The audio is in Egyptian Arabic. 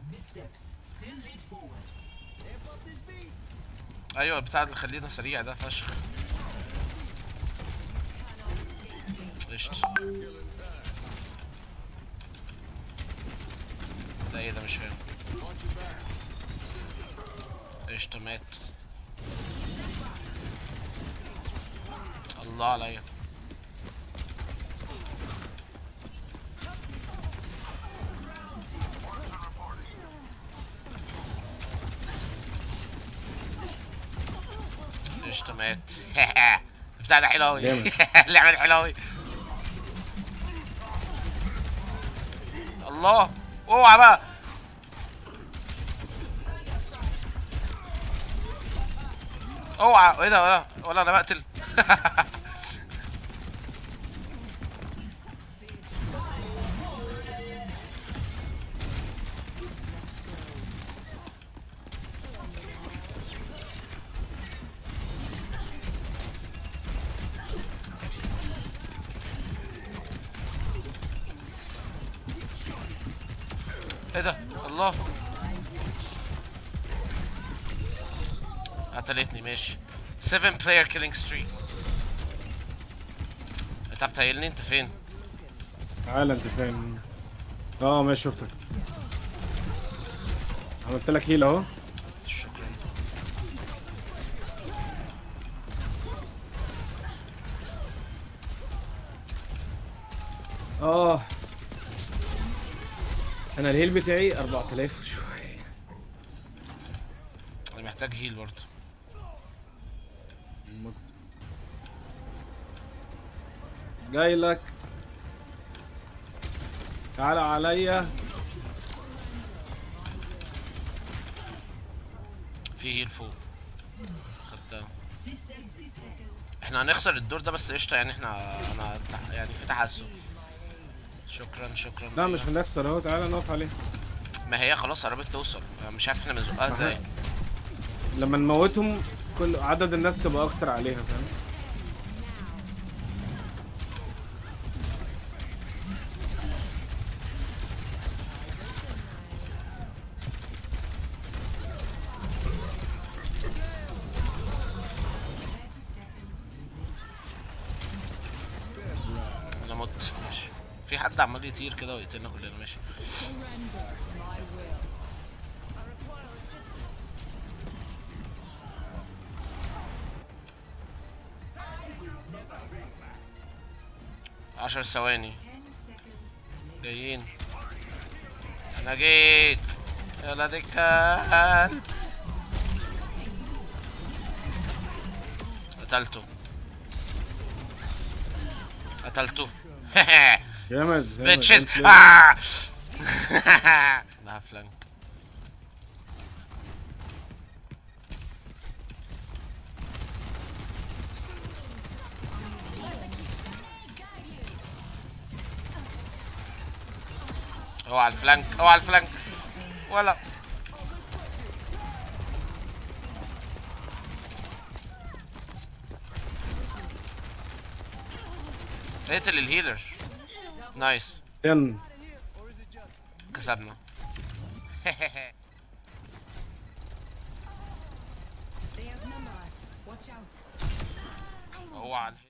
ايوه بتاع اللي خلينا سريع ده فشخ قشطة ده ايه ده مش فاهم قشطة مات الله عليا قشطة مات بتاع ده حلو اوي جامد. اللعبة دي حلوة اوي الله اوعى بقى اوعى ايه ده ولا ولا انا بقتل ايه ده الله قتلتني ماشي 7 player killing streak انت بتهيلني انت فين تعالى انت فين اه ماشي شفتك عملت لك هيل اهو شكرا اه انا الهيل بتاعي 4000 وشويه انا محتاج هيل برضه جاي لك تعالى عليا في هيل فوق خدتها احنا هنخسر الدور ده بس قشطه يعني احنا انا تح- يعني في تحسن شكرا شكرا لا ليا. مش هنخسر اهو تعالى نقف عليه ما هي خلاص قربت توصل أنا مش عارف احنا بنزقها ازاي لما نموتهم كل عدد الناس تبقى اكتر عليها فاهم انا مت ماشي في حد عمال يطير كده ويقتلنا كلنا ماشي عشر ثواني جايين انا جيت يلا دي الكلب قتلته قتلته جامد جامد بيتشز gameplay. آه! ده فلانك هو على الفلانك هو على الفلانك ولا اقتل الهيلر نايس ين كسبنا They outnumber us. Watch out. هو على